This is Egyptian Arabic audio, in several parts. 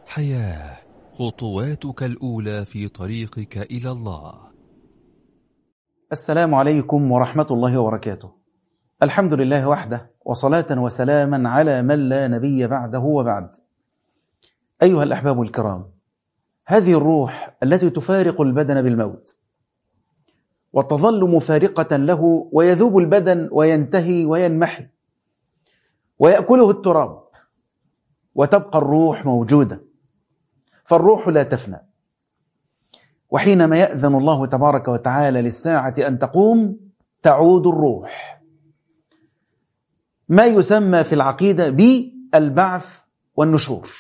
حياه خطواتك الاولى في طريقك الى الله السلام عليكم ورحمة الله وبركاته الحمد لله وحده وصلاة وسلاما على من لا نبي بعده وبعد أيها الأحباب الكرام هذه الروح التي تفارق البدن بالموت وتظل مفارقة له ويذوب البدن وينتهي وينمحي ويأكله التراب وتبقى الروح موجودة فالروح لا تفنى وحينما يأذن الله تبارك وتعالى للساعة أن تقوم تعود الروح ما يسمى في العقيدة بالبعث والنشور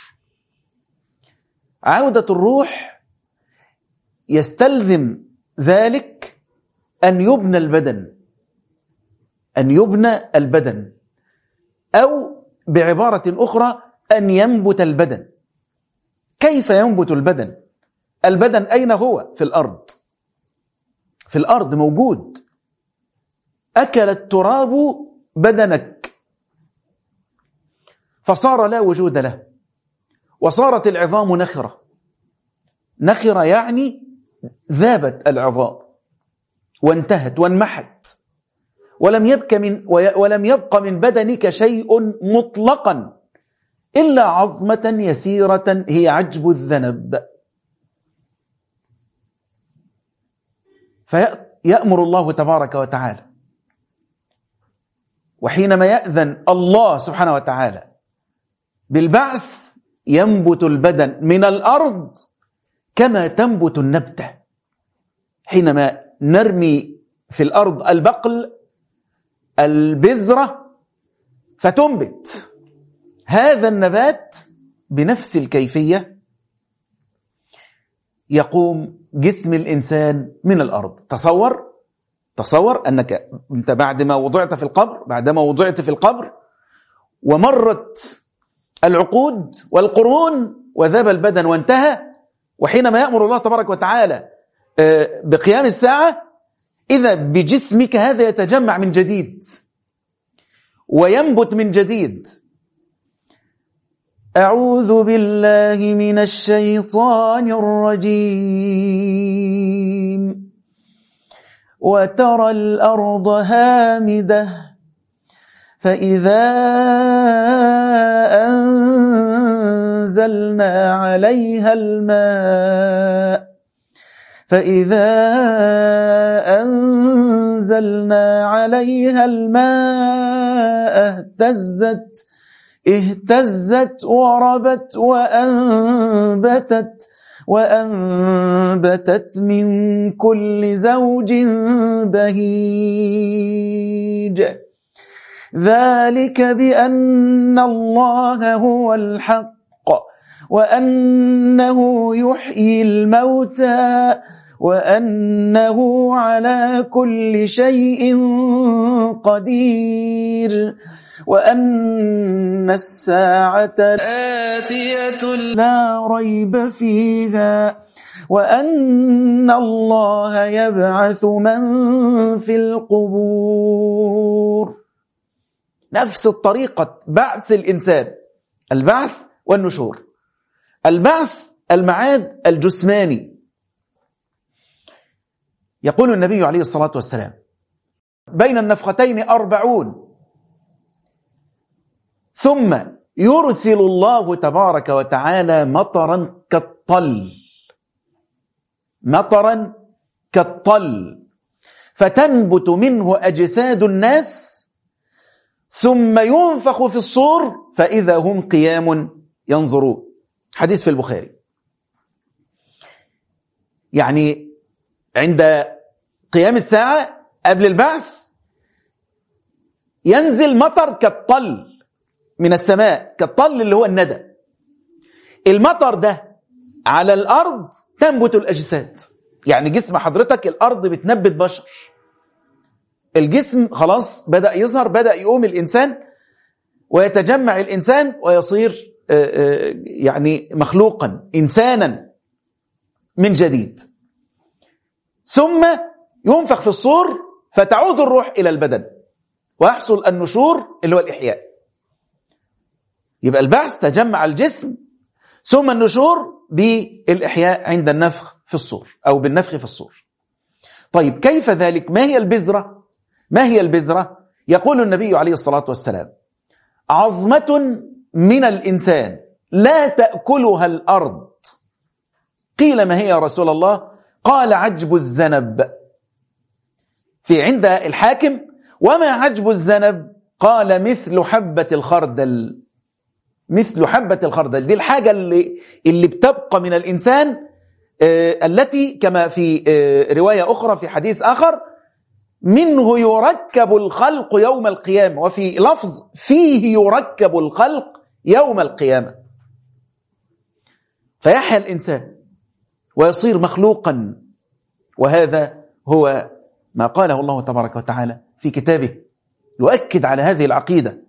عودة الروح يستلزم ذلك أن يبنى البدن أن يبنى البدن أو بعبارة أخرى أن ينبت البدن كيف ينبت البدن البدن أين هو في الأرض في الأرض موجود أكل التراب بدنك فصار لا وجود له وصارت العظام نخرة نخرة يعني ذابت العظام وانتهت وانمحت ولم يبق من ولم يبق من بدنك شيء مطلقا إلا عظمة يسيرة هي عجب الذنب فيأمر الله تبارك وتعالى وحينما يأذن الله سبحانه وتعالى بالبعث ينبت البدن من الأرض كما تنبت النبتة حينما نرمي في الأرض البقل البذرة فتنبت هذا النبات بنفس الكيفية يقوم جسم الإنسان من الأرض تصور تصور أنك أنت بعد ما وضعت في القبر بعدما وضعت في القبر ومرت العقود والقرون وذاب البدن وانتهى وحينما يأمر الله تبارك وتعالى بقيام الساعة إذا بجسمك هذا يتجمع من جديد وينبت من جديد أعوذ بالله من الشيطان الرجيم وترى الأرض هامدة فإذا أنزلنا عليها الماء فإذا أنزلنا عليها الماء اهتزت اهتزت وربت وأنبتت وأنبتت من كل زوج بهيج ذلك بأن الله هو الحق وأنه يحيي الموتى وأنه على كل شيء قدير وأن الساعة آتية لا ريب فيها وأن الله يبعث من في القبور نفس الطريقة بعث الإنسان البعث والنشور البعث المعاد الجسماني يقول النبي عليه الصلاة والسلام بين النفختين أربعون ثم يرسل الله تبارك وتعالى مطرا كالطل مطرا كالطل فتنبت منه أجساد الناس ثم ينفخ في الصور فإذا هم قيام ينظرون حديث في البخاري يعني عند قيام الساعة قبل البعث ينزل مطر كالطل من السماء كالطل اللي هو الندى المطر ده على الأرض تنبت الأجساد يعني جسم حضرتك الأرض بتنبت بشر الجسم خلاص بدأ يظهر بدأ يقوم الإنسان ويتجمع الإنسان ويصير يعني مخلوقا إنسانا من جديد ثم ينفخ في الصور فتعود الروح إلى البدن ويحصل النشور اللي هو الإحياء يبقى البعث تجمع الجسم ثم النشور بالإحياء عند النفخ في الصور أو بالنفخ في الصور طيب كيف ذلك ما هي البذرة ما هي البذرة يقول النبي عليه الصلاة والسلام عظمة من الإنسان لا تأكلها الأرض قيل ما هي يا رسول الله قال عجب الذنب في عند الحاكم وما عجب الذنب قال مثل حبة الخردل مثل حبة الخردل دي الحاجة اللي, اللي بتبقى من الإنسان آه التي كما في آه رواية أخرى في حديث آخر منه يركب الخلق يوم القيامة وفي لفظ فيه يركب الخلق يوم القيامة فيحيا الإنسان ويصير مخلوقا وهذا هو ما قاله الله تبارك وتعالى في كتابه يؤكد على هذه العقيدة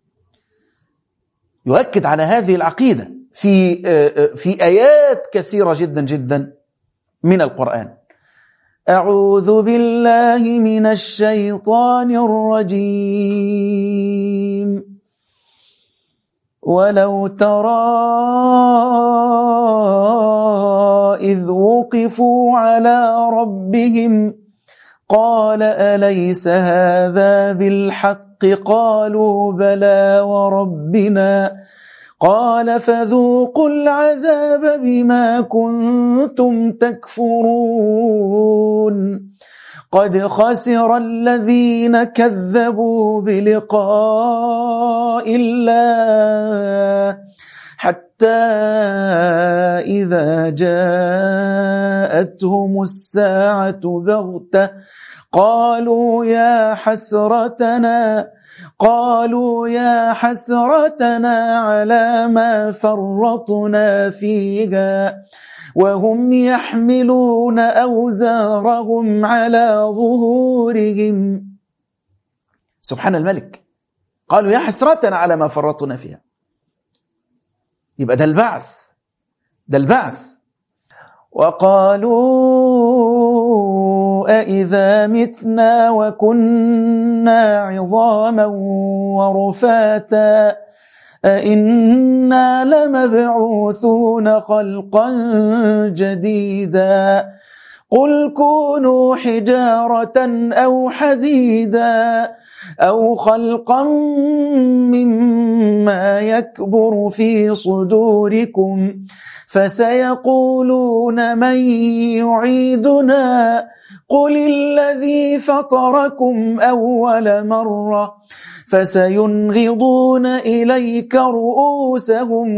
يؤكد على هذه العقيدة في في آيات كثيرة جدا جدا من القرآن أعوذ بالله من الشيطان الرجيم ولو ترى إذ وقفوا على ربهم قال أليس هذا بالحق قالوا بلى وربنا قال فذوقوا العذاب بما كنتم تكفرون قد خسر الذين كذبوا بلقاء الله حتى إذا جاءتهم الساعة بغتة قالوا يا حسرتنا قالوا يا حسرتنا على ما فرطنا فيها وهم يحملون أوزارهم على ظهورهم سبحان الملك قالوا يا حسرتنا على ما فرطنا فيها يبقى ده البعث ده البعث وقالوا أئذا متنا وكنا عظاما ورفاتا أئنا لمبعوثون خلقا جديدا قل كونوا حجارة أو حديدا أو خلقا مما يكبر في صدوركم فسيقولون من يعيدنا قل الذي فطركم أول مرة فسينغضون إليك رؤوسهم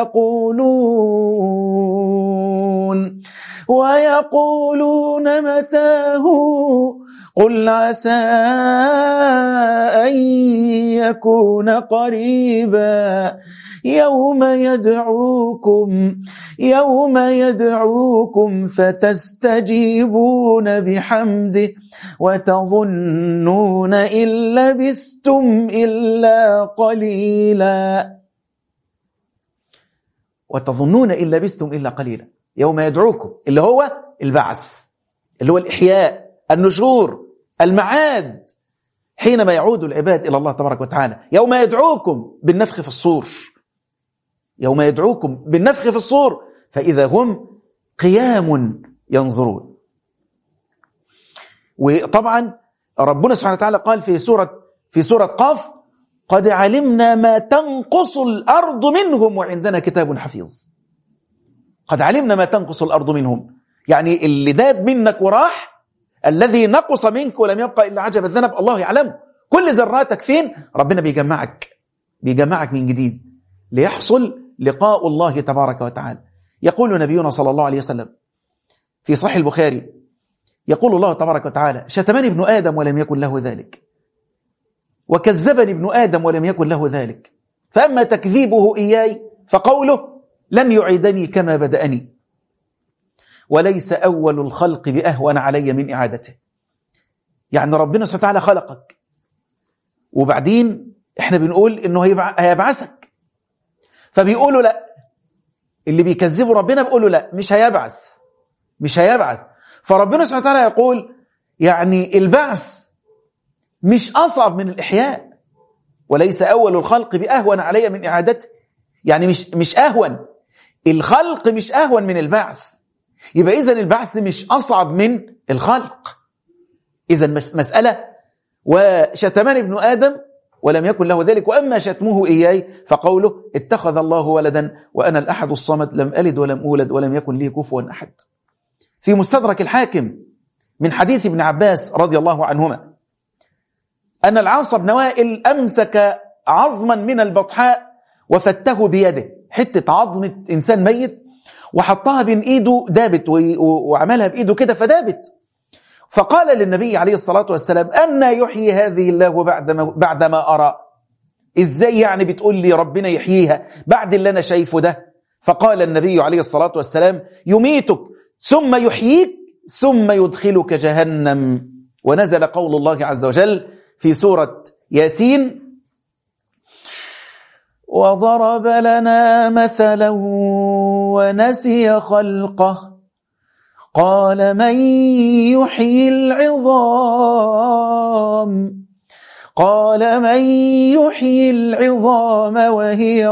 ويقولون ويقولون متاه قل عسى أن يكون قريبا يوم يدعوكم يوم يدعوكم فتستجيبون بحمده وتظنون إن لبثتم إلا قليلا وتظنون إن لبثتم إلا قليلا يوم يدعوكم اللي هو البعث اللي هو الإحياء النشور المعاد حينما يعود العباد إلى الله تبارك وتعالى يوم يدعوكم بالنفخ في الصور يوم يدعوكم بالنفخ في الصور فإذا هم قيام ينظرون وطبعا ربنا سبحانه وتعالى قال في سورة في سورة قاف قد علمنا ما تنقص الأرض منهم وعندنا كتاب حفيظ قد علمنا ما تنقص الأرض منهم يعني اللي داب منك وراح الذي نقص منك ولم يبقى إلا عجب الذنب الله يعلم كل ذراتك فين ربنا بيجمعك بيجمعك من جديد ليحصل لقاء الله تبارك وتعالى يقول نبينا صلى الله عليه وسلم في صحيح البخاري يقول الله تبارك وتعالى شتمني ابن آدم ولم يكن له ذلك وكذبني ابن آدم ولم يكن له ذلك فأما تكذيبه إياي فقوله لن يعيدني كما بدأني وليس أول الخلق بأهون علي من إعادته يعني ربنا سبحانه وتعالى خلقك وبعدين احنا بنقول انه هيبعثك فبيقولوا لا اللي بيكذبوا ربنا بيقولوا لا مش هيبعث مش هيبعث فربنا سبحانه وتعالى يقول يعني البعث مش أصعب من الإحياء وليس أول الخلق بأهون علي من إعادته يعني مش مش أهون الخلق مش أهون من البعث يبقى إذا البعث مش أصعب من الخلق إذا مسألة وشتمان ابن آدم ولم يكن له ذلك وأما شتمه إياي فقوله اتخذ الله ولدا وأنا الأحد الصمد لم ألد ولم أولد ولم يكن لي كفوا أحد في مستدرك الحاكم من حديث ابن عباس رضي الله عنهما أن العاص بن وائل أمسك عظما من البطحاء وفته بيده حتة عظمة إنسان ميت وحطها بين إيده دابت وعملها بإيده كده فدابت فقال للنبي عليه الصلاة والسلام أن يحيي هذه الله بعدما, بعدما أرى إزاي يعني بتقول لي ربنا يحييها بعد اللي أنا شايفه ده فقال النبي عليه الصلاة والسلام يميتك ثم يحييك ثم يدخلك جهنم ونزل قول الله عز وجل في سورة ياسين وضرب لنا مثلا ونسي خلقه قال من يحيي العظام قال من يحيي العظام وهي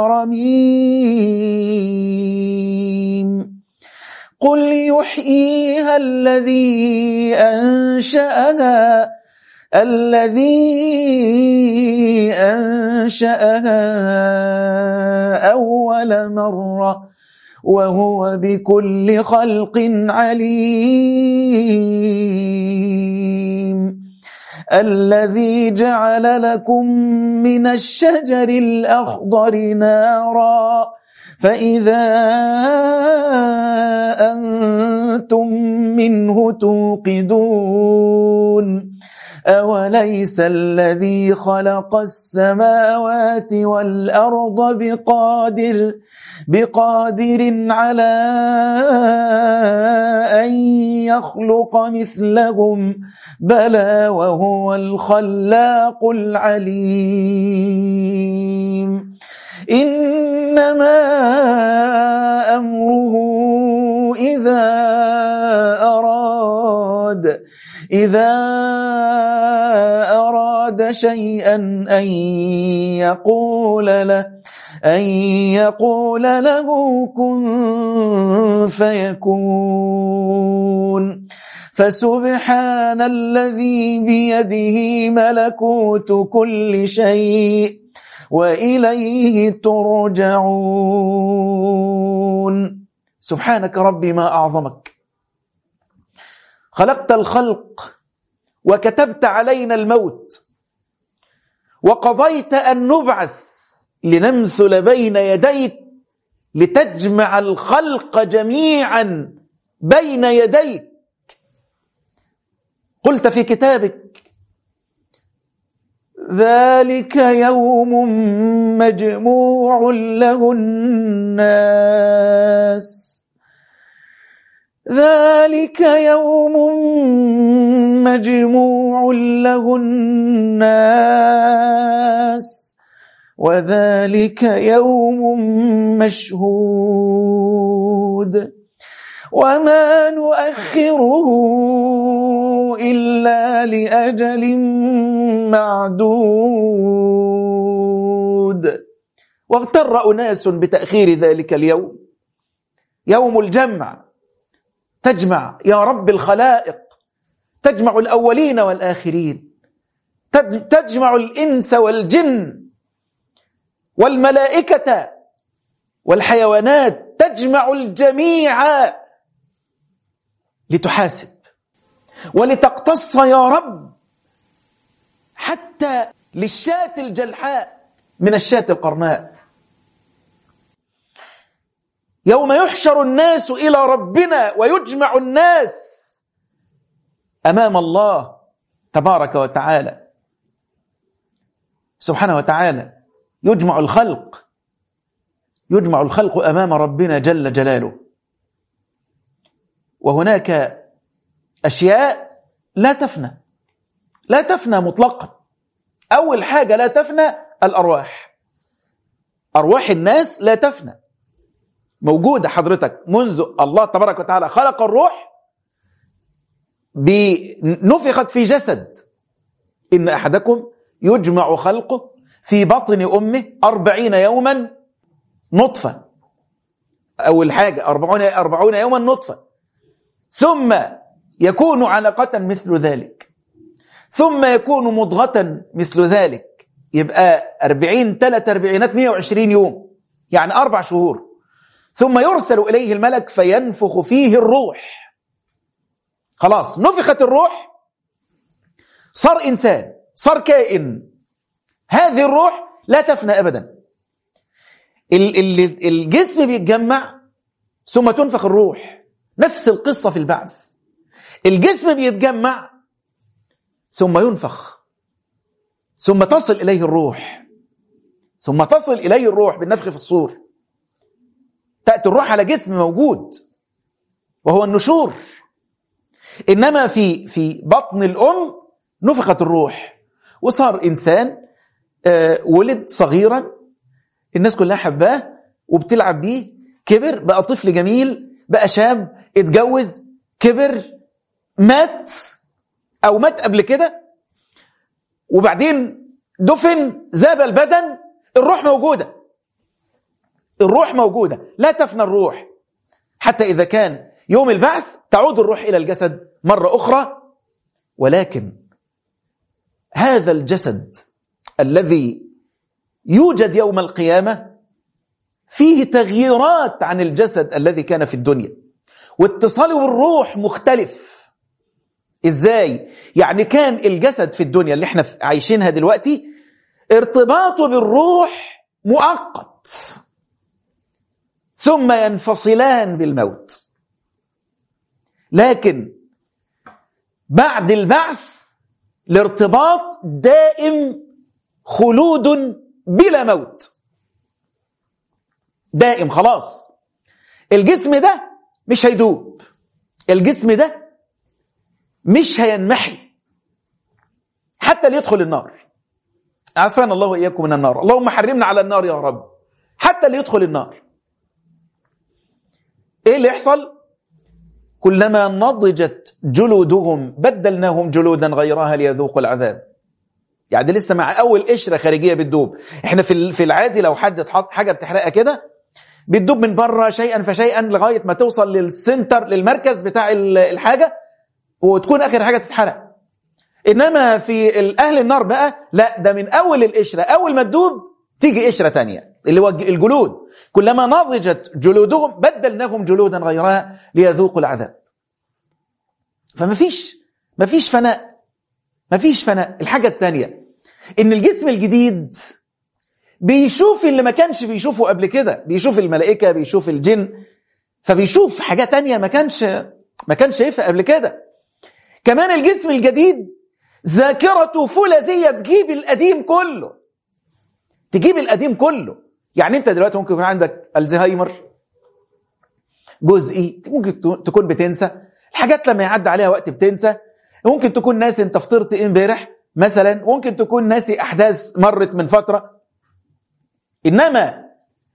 رميم قل يحييها الذي أنشأها الذي أنشأها أول مرة وهو بكل خلق عليم الذي جعل لكم من الشجر الأخضر نارا فإذا أنتم منه توقدون أوليس الذي خلق السماوات والأرض بقادر بقادر على أن يخلق مثلهم بلى وهو الخلاق العليم إنما أمره إذا أراد إذا أراد شيئا أن يقول له أن يقول له كن فيكون فسبحان الذي بيده ملكوت كل شيء وإليه ترجعون سبحانك ربي ما أعظمك خلقت الخلق وكتبت علينا الموت وقضيت أن نبعث لنمثل بين يديك لتجمع الخلق جميعا بين يديك قلت في كتابك ذلك يوم مجموع له الناس ذلك يوم مجموع له الناس وذلك يوم مشهود وما نؤخره إلا لأجل معدود واغتر أناس بتأخير ذلك اليوم يوم الجمع تجمع يا رب الخلائق تجمع الأولين والآخرين تجمع الإنس والجن والملائكة والحيوانات تجمع الجميع لتحاسب ولتقتص يا رب حتى للشاة الجلحاء من الشاة القرناء يوم يحشر الناس إلى ربنا ويجمع الناس أمام الله تبارك وتعالى سبحانه وتعالى يجمع الخلق يجمع الخلق أمام ربنا جل جلاله وهناك أشياء لا تفنى لا تفنى مطلقا أول حاجة لا تفنى الأرواح أرواح الناس لا تفنى موجودة حضرتك منذ الله تبارك وتعالى خلق الروح نفخت في جسد إن أحدكم يجمع خلقه في بطن أمه أربعين يوما نطفة أول حاجة أربعون, أربعون يوما نطفة ثم يكون علقة مثل ذلك ثم يكون مضغة مثل ذلك يبقى أربعين ثلاث أربعينات مئة وعشرين يوم يعني أربع شهور ثم يرسل إليه الملك فينفخ فيه الروح خلاص نفخت الروح صار إنسان صار كائن هذه الروح لا تفنى أبدا الجسم بيتجمع ثم تنفخ الروح نفس القصة في البعث الجسم بيتجمع ثم ينفخ ثم تصل إليه الروح ثم تصل إليه الروح بالنفخ في الصور تأتي الروح على جسم موجود وهو النشور إنما في في بطن الأم نفخت الروح وصار إنسان آه، ولد صغيرا الناس كلها حباه وبتلعب بيه كبر بقى طفل جميل بقى شاب اتجوز كبر مات او مات قبل كده وبعدين دفن ذاب البدن الروح موجوده الروح موجوده لا تفنى الروح حتى اذا كان يوم البعث تعود الروح الى الجسد مره اخرى ولكن هذا الجسد الذي يوجد يوم القيامة فيه تغييرات عن الجسد الذي كان في الدنيا واتصاله بالروح مختلف ازاي يعني كان الجسد في الدنيا اللي احنا عايشينها دلوقتي ارتباطه بالروح مؤقت ثم ينفصلان بالموت لكن بعد البعث الارتباط دائم خلود بلا موت دائم خلاص الجسم ده مش هيدوب الجسم ده مش هينمحي حتى اللي يدخل النار عافانا الله وإياكم من النار اللهم حرمنا على النار يا رب حتى اللي يدخل النار ايه اللي يحصل كلما نضجت جلودهم بدلناهم جلودا غيرها ليذوقوا العذاب يعني لسه مع اول قشره خارجيه بتدوب احنا في في العادي لو حد اتحط حاجه بتحرقها كده بتدوب من بره شيئا فشيئا لغايه ما توصل للسنتر للمركز بتاع الحاجه وتكون اخر حاجه تتحرق انما في اهل النار بقى لا ده من اول القشره اول ما تدوب تيجي قشره تانية اللي هو الجلود كلما نضجت جلودهم بدلناهم جلودا غيرها ليذوقوا العذاب فما فيش ما فيش فناء ما فيش فناء الحاجه الثانيه ان الجسم الجديد بيشوف اللي ما كانش بيشوفه قبل كده بيشوف الملائكه بيشوف الجن فبيشوف حاجه تانية ما كانش ما كانش شايفها قبل كده كمان الجسم الجديد ذاكرته فولاذيه تجيب القديم كله تجيب القديم كله يعني انت دلوقتي ممكن يكون عندك الزهايمر جزئي ممكن تكون بتنسى الحاجات لما يعدي عليها وقت بتنسى ممكن تكون ناس انت فطرت ايه امبارح مثلا ممكن تكون ناسي أحداث مرت من فترة إنما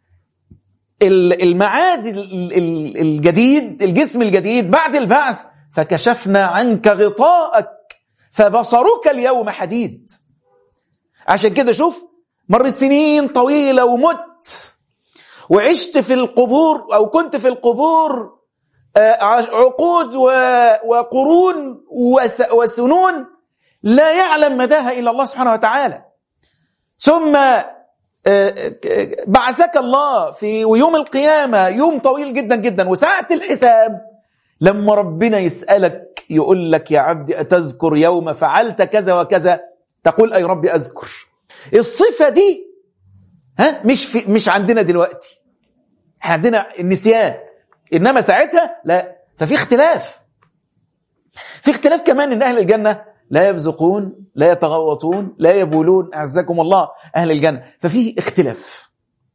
المعاد الجديد الجسم الجديد بعد البعث فكشفنا عنك غطاءك فبصرك اليوم حديد عشان كده شوف مرت سنين طويلة ومت وعشت في القبور أو كنت في القبور آه، عقود وقرون وسنون لا يعلم مداها إلا الله سبحانه وتعالى ثم آه، بعثك الله في يوم القيامة يوم طويل جدا جدا وساعة الحساب لما ربنا يسألك يقول لك يا عبدي أتذكر يوم فعلت كذا وكذا تقول أي ربي أذكر الصفة دي ها مش في مش عندنا دلوقتي احنا عندنا النسيان انما ساعتها لا ففي اختلاف في اختلاف كمان ان اهل الجنه لا يبزقون لا يتغوطون لا يبولون أعزكم الله أهل الجنة ففيه اختلاف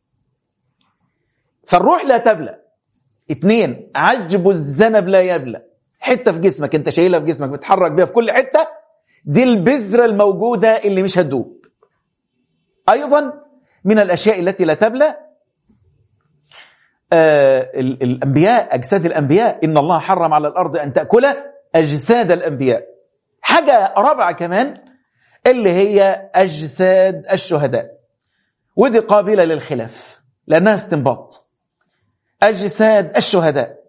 فالروح لا تبلى اثنين عجب الذنب لا يبلى حتة في جسمك انت شايلها في جسمك بتحرك بيها في كل حتة دي البذرة الموجودة اللي مش هتدوب أيضا من الأشياء التي لا تبلى آه الأنبياء أجساد الأنبياء إن الله حرم على الأرض أن تأكل أجساد الأنبياء حاجة رابعة كمان اللي هي أجساد الشهداء ودي قابلة للخلاف لأنها استنباط أجساد الشهداء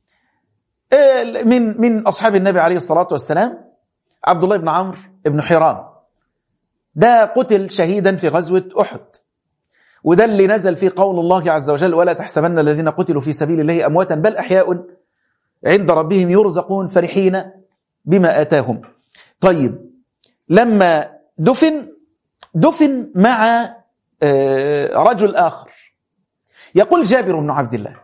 من من أصحاب النبي عليه الصلاة والسلام عبد الله بن عمرو بن حرام ده قتل شهيدا في غزوة أحد وده اللي نزل فيه قول الله عز وجل ولا تحسبن الذين قتلوا في سبيل الله أمواتا بل أحياء عند ربهم يرزقون فرحين بما آتاهم طيب لما دفن دفن مع رجل آخر يقول جابر بن عبد الله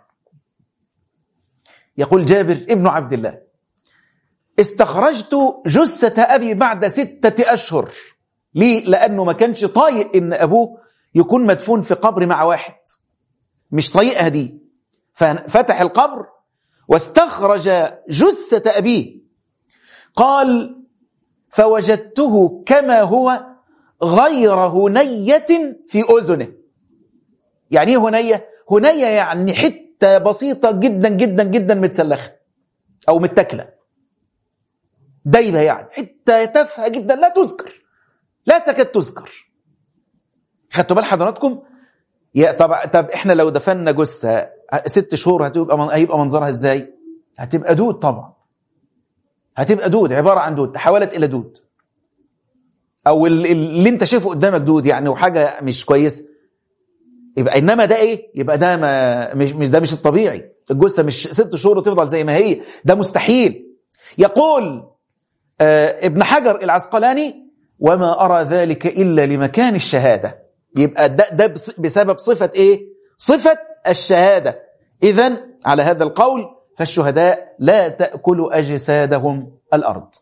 يقول جابر ابن عبد الله استخرجت جثة أبي بعد ستة أشهر ليه؟ لأنه ما كانش طايق إن أبوه يكون مدفون في قبر مع واحد مش طايقها دي ففتح القبر واستخرج جثة أبيه قال فوجدته كما هو غير هنية في أذنه يعني ايه هنية؟ هنية يعني حتة بسيطة جدا جدا جدا متسلخة أو متكلة دايبة يعني حتة تافهة جدا لا تذكر لا تكاد تذكر خدتوا بال حضراتكم يا طب طب احنا لو دفنا جثه ست شهور هتبقى من... هيبقى منظرها ازاي؟ هتبقى دود طبعا هتبقى دود عباره عن دود تحولت الى دود او اللي انت شايفه قدامك دود يعني وحاجه مش كويسه يبقى انما ده ايه؟ يبقى ده ما مش مش ده مش الطبيعي الجثه مش ست شهور وتفضل زي ما هي ده مستحيل يقول آه ابن حجر العسقلاني وما ارى ذلك الا لمكان الشهاده يبقى ده, ده بسبب صفة إيه؟ صفة الشهادة إذا على هذا القول فالشهداء لا تأكل أجسادهم الأرض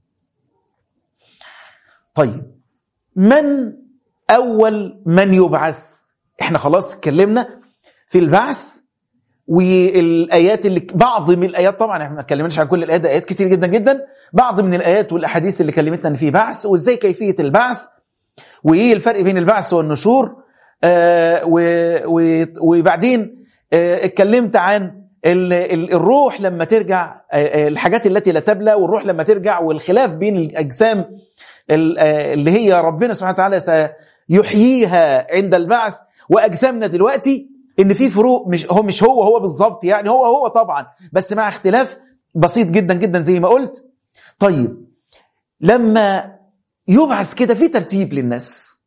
طيب من أول من يبعث احنا خلاص اتكلمنا في البعث والآيات اللي بعض من الآيات طبعا احنا ما اتكلمناش عن كل الآيات آيات كتير جدا جدا بعض من الآيات والأحاديث اللي كلمتنا إن في بعث وإزاي كيفية البعث وايه الفرق بين البعث والنشور آه وبعدين آه اتكلمت عن ال ال الروح لما ترجع آه الحاجات التي لا تبلى والروح لما ترجع والخلاف بين الاجسام اللي هي ربنا سبحانه وتعالى سيحييها عند البعث واجسامنا دلوقتي ان في فروق مش هو مش هو هو بالظبط يعني هو هو طبعا بس مع اختلاف بسيط جدا جدا زي ما قلت طيب لما يبعث كده في ترتيب للناس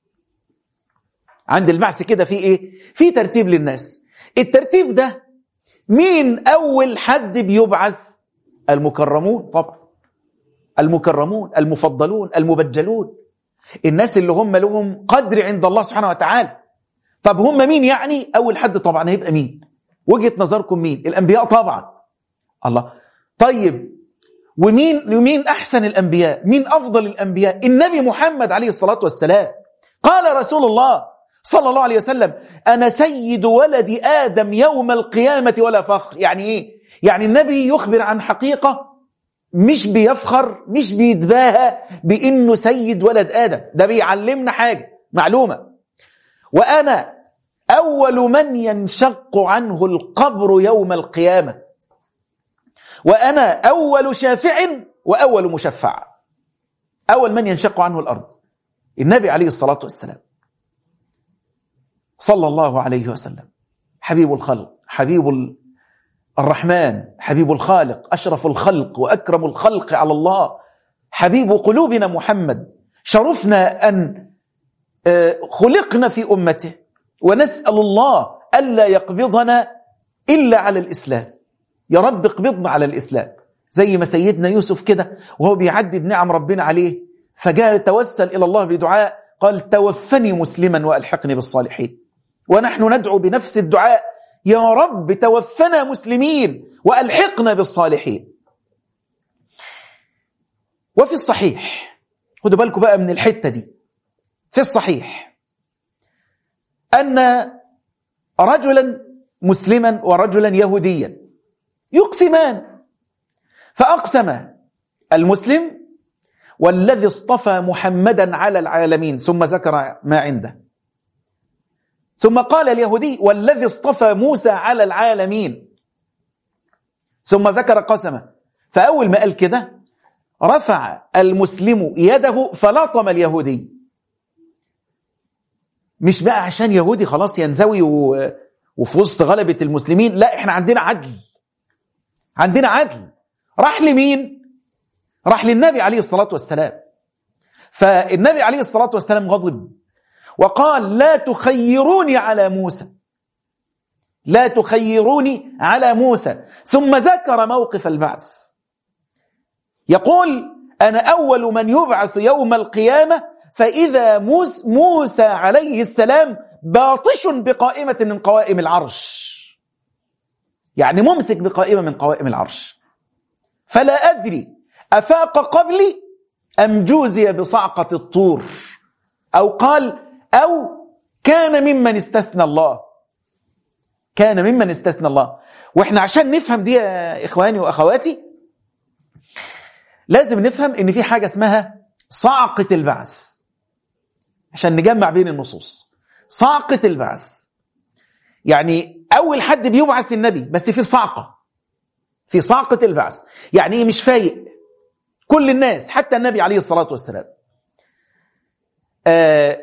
عند البعث كده في ايه في ترتيب للناس الترتيب ده مين اول حد بيبعث المكرمون طبعا المكرمون المفضلون المبجلون الناس اللي هم لهم قدر عند الله سبحانه وتعالى طب هم مين يعني اول حد طبعا هيبقى مين وجهه نظركم مين الانبياء طبعا الله طيب ومين ومين احسن الانبياء مين افضل الانبياء النبي محمد عليه الصلاه والسلام قال رسول الله صلى الله عليه وسلم انا سيد ولد ادم يوم القيامه ولا فخر يعني ايه يعني النبي يخبر عن حقيقه مش بيفخر مش بيتباهى بانه سيد ولد ادم ده بيعلمنا حاجه معلومه وانا اول من ينشق عنه القبر يوم القيامه وأنا أول شافع وأول مشفع أول من ينشق عنه الأرض النبي عليه الصلاة والسلام صلى الله عليه وسلم حبيب الخلق حبيب الرحمن حبيب الخالق أشرف الخلق وأكرم الخلق على الله حبيب قلوبنا محمد شرفنا أن خلقنا في أمته ونسأل الله ألا يقبضنا إلا على الإسلام يا رب اقبضنا على الإسلام زي ما سيدنا يوسف كده وهو بيعدد نعم ربنا عليه فجاء يتوسل إلى الله بدعاء قال توفني مسلما وألحقني بالصالحين ونحن ندعو بنفس الدعاء يا رب توفنا مسلمين وألحقنا بالصالحين وفي الصحيح خدوا بالكم بقى من الحتة دي في الصحيح أن رجلا مسلما ورجلا يهوديا يقسمان فأقسم المسلم والذي اصطفى محمدا على العالمين ثم ذكر ما عنده ثم قال اليهودي والذي اصطفى موسى على العالمين ثم ذكر قسمه فأول ما قال كده رفع المسلم يده فلطم اليهودي مش بقى عشان يهودي خلاص ينزوي و... وفي وسط غلبة المسلمين لا احنا عندنا عدل عندنا عدل راح لمين راح للنبي عليه الصلاة والسلام فالنبي عليه الصلاة والسلام غضب وقال لا تخيروني على موسى لا تخيروني على موسى ثم ذكر موقف البعث يقول أنا أول من يبعث يوم القيامة فإذا موس موسى عليه السلام باطش بقائمة من قوائم العرش يعني ممسك بقائمة من قوائم العرش فلا أدري أفاق قبلي أم جوزي بصعقة الطور أو قال أو كان ممن استثنى الله كان ممن استثنى الله واحنا عشان نفهم دي يا إخواني وأخواتي لازم نفهم ان في حاجة اسمها صعقة البعث عشان نجمع بين النصوص صعقة البعث يعني أول حد بيبعث النبي بس في صعقة في صعقة البعث يعني إيه مش فايق كل الناس حتى النبي عليه الصلاة والسلام آه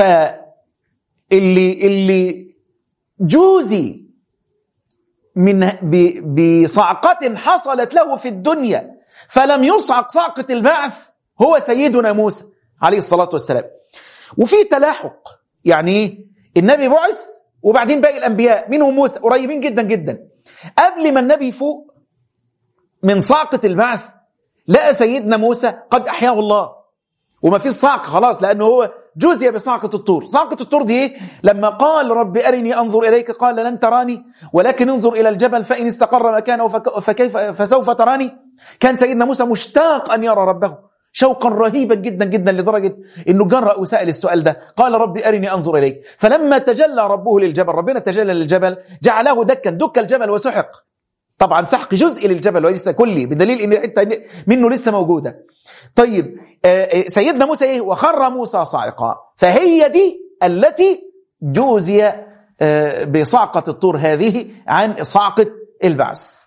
فاللي اللي جوزي من بصعقة حصلت له في الدنيا فلم يصعق صعقة البعث هو سيدنا موسى عليه الصلاة والسلام وفي تلاحق يعني ايه النبي بعث وبعدين باقي الأنبياء منهم موسى قريبين جدا جدا قبل ما النبي يفوق من صعقة البعث لقى سيدنا موسى قد أحياه الله وما فيش صعق خلاص لأنه هو جزي بصعقة الطور صعقة الطور دي إيه؟ لما قال رب أرني أنظر إليك قال لن تراني ولكن انظر إلى الجبل فإن استقر مكانه فكيف فسوف تراني كان سيدنا موسى مشتاق أن يرى ربه شوقا رهيبا جدا جدا لدرجة أنه جرأ وسأل السؤال ده قال رب أرني أنظر إليك فلما تجلى ربه للجبل ربنا تجلى للجبل جعله دكا دك الجبل وسحق طبعا سحق جزء للجبل وليس كلي بدليل ان الحته منه لسه موجوده طيب سيدنا موسى ايه وخر موسى صاعقا فهي دي التي جوزي بصعقه الطور هذه عن صعقه البعث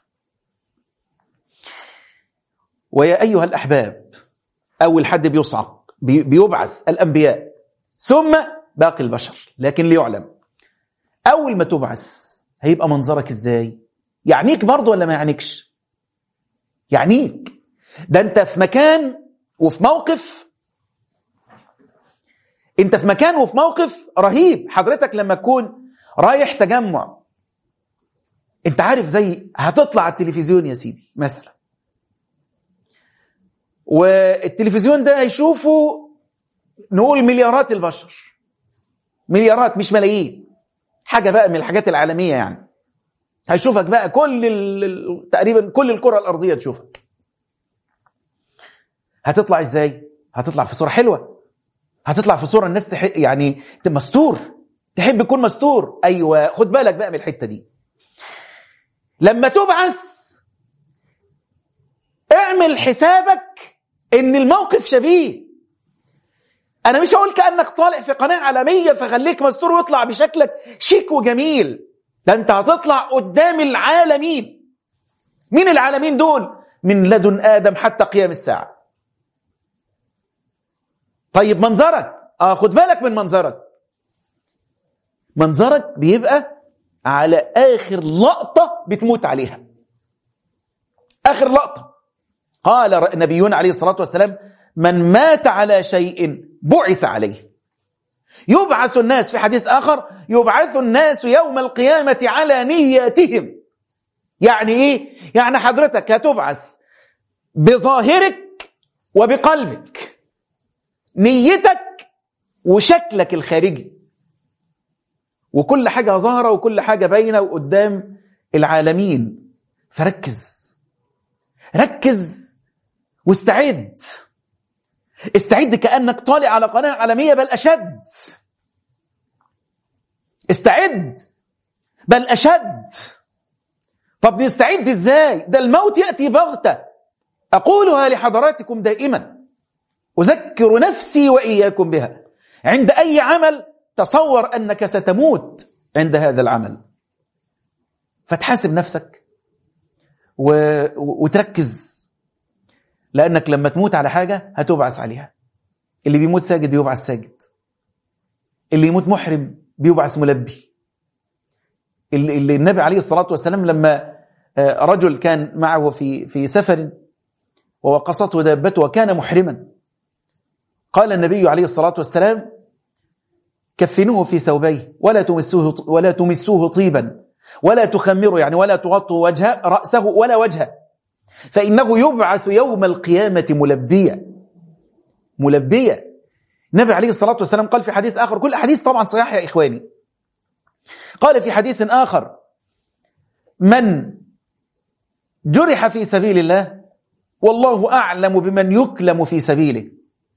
ويا ايها الاحباب اول حد بيصعق بيبعث الانبياء ثم باقي البشر لكن ليعلم اول ما تبعث هيبقى منظرك ازاي يعنيك برضه ولا ما يعنيكش يعنيك ده انت في مكان وفي موقف انت في مكان وفي موقف رهيب حضرتك لما تكون رايح تجمع انت عارف زي هتطلع على التلفزيون يا سيدي مثلا والتلفزيون ده هيشوفه نقول مليارات البشر مليارات مش ملايين حاجة بقى من الحاجات العالمية يعني هيشوفك بقى كل ال... تقريبا كل الكرة الأرضية تشوفك هتطلع ازاي هتطلع في صورة حلوة هتطلع في صورة الناس تح... يعني مستور تحب يكون مستور ايوه خد بالك بقى من الحتة دي لما تبعث اعمل حسابك ان الموقف شبيه انا مش هقول كانك طالع في قناه عالميه فخليك مستور واطلع بشكلك شيك وجميل ده انت هتطلع قدام العالمين مين العالمين دول من لدن ادم حتى قيام الساعه طيب منظرك اه خد بالك من منظرك منظرك بيبقى على اخر لقطه بتموت عليها اخر لقطه قال نبينا عليه الصلاه والسلام من مات على شيء بعث عليه يبعث الناس في حديث آخر يبعث الناس يوم القيامة على نياتهم يعني إيه؟ يعني حضرتك هتبعث بظاهرك وبقلبك نيتك وشكلك الخارجي وكل حاجة ظاهرة وكل حاجة باينة وقدام العالمين فركز ركز واستعد استعد كأنك طالع على قناة عالمية بل أشد استعد بل أشد طب نستعد ازاي ده الموت يأتي بغتة أقولها لحضراتكم دائما أذكر نفسي وإياكم بها عند أي عمل تصور أنك ستموت عند هذا العمل فتحاسب نفسك و... وتركز لأنك لما تموت على حاجة هتبعث عليها اللي بيموت ساجد يبعث ساجد اللي يموت محرم بيبعث ملبي اللي اللي النبي عليه الصلاة والسلام لما آه، رجل كان معه في في سفر ووقصته دابته وكان محرما قال النبي عليه الصلاة والسلام كفنوه في ثوبيه ولا تمسوه ولا تمسوه طيبا ولا تخمروا يعني ولا تغطوا وجهه رأسه ولا وجهه فإنه يبعث يوم القيامة ملبيا ملبيا النبي عليه الصلاة والسلام قال في حديث آخر كل حديث طبعا صحيح يا إخواني قال في حديث آخر من جرح في سبيل الله والله أعلم بمن يكلم في سبيله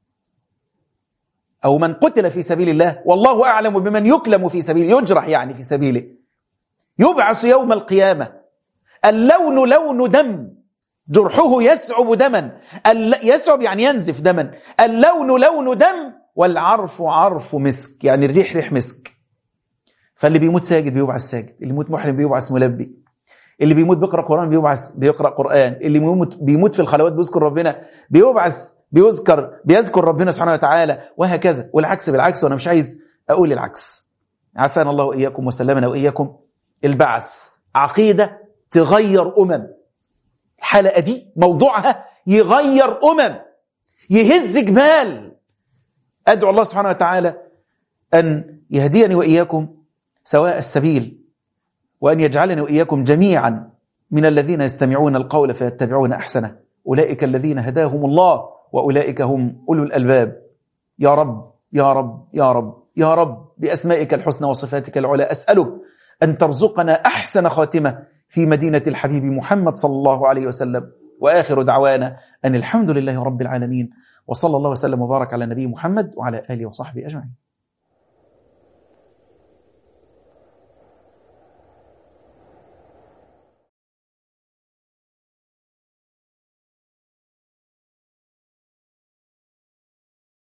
أو من قتل في سبيل الله والله أعلم بمن يكلم في سبيله يجرح يعني في سبيله يبعث يوم القيامة اللون لون دم جرحه يسعب دما يسعب يعني ينزف دما اللون لون دم والعرف عرف مسك يعني الريح ريح مسك فاللي بيموت ساجد بيبعث ساجد اللي بيموت محرم بيبعث ملبي اللي بيموت بيقرا قران بيبعث بيقرا قران اللي بيموت بيموت في الخلوات بيذكر ربنا بيبعث بيذكر بيذكر ربنا سبحانه وتعالى وهكذا والعكس بالعكس وانا مش عايز اقول العكس عافانا الله واياكم وسلمنا واياكم البعث عقيده تغير امم الحلقه دي موضوعها يغير امم يهز جبال ادعو الله سبحانه وتعالى ان يهديني واياكم سواء السبيل وان يجعلني واياكم جميعا من الذين يستمعون القول فيتبعون احسنه اولئك الذين هداهم الله واولئك هم اولو الالباب يا رب يا رب يا رب يا رب باسمائك الحسنى وصفاتك العلى اسالك ان ترزقنا احسن خاتمه في مدينه الحبيب محمد صلى الله عليه وسلم واخر دعوانا ان الحمد لله رب العالمين وصلى الله وسلم وبارك على نبي محمد وعلى اله وصحبه اجمعين